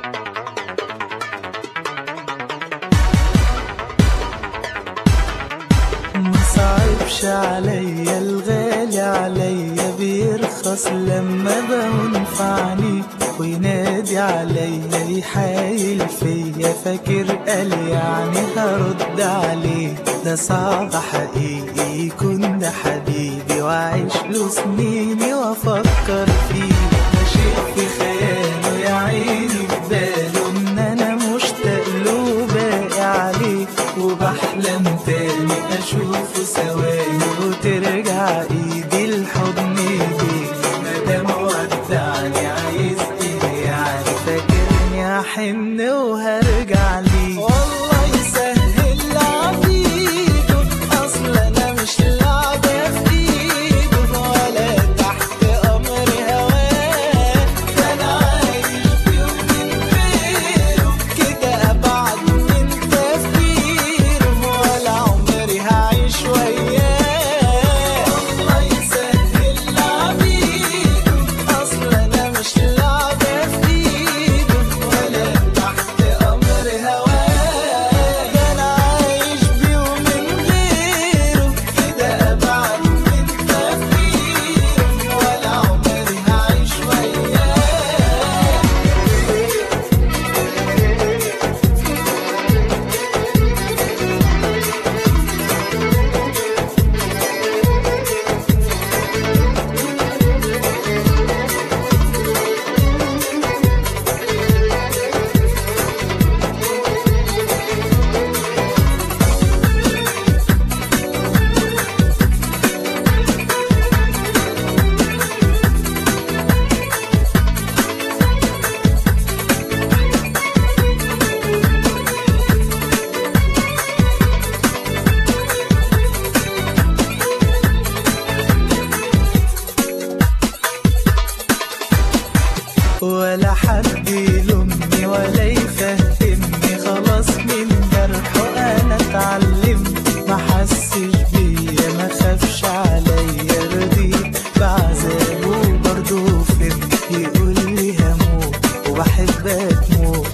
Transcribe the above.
مصعبش عليا الغالي عليا بيرخص لما بنفعني وينادي عليا يحايل فيا فاكر قال يعني هرد عليه ده صعب حقيقي يكون ده حبيبي وعيش له سنيني وافكر فيه ده شيء في خياله يا عيني في باله ان انا مشتاق له باقي عليه وبحلم تاني اشوفه ثواني وترجع ايدي لحضن ايديه مادام ودعني عايز ايه يعني فاكرني احن وهرجع ليه والله يسهل عبيده اصل انا مش لعبه في ايده ولا تحت امر هواه ده انا عايش بيوم من غيره كده ابعد من تفكيره ولا عمري هعيش وياه والله يسهل عبيده اصل انا مش لعبه في ايده ولا تحت امر هواه ده انا عايش بيوم من غيره كده ابعد من تفكيره ولا عمري هعيش وياه ولا حد يلومني ولا يفهمني خلاص من جرحه انا اتعلمت ما حسش بيا ما خافش عليا رضيت بعذابه برضه فهمت يقول لي هموت وبحبك موت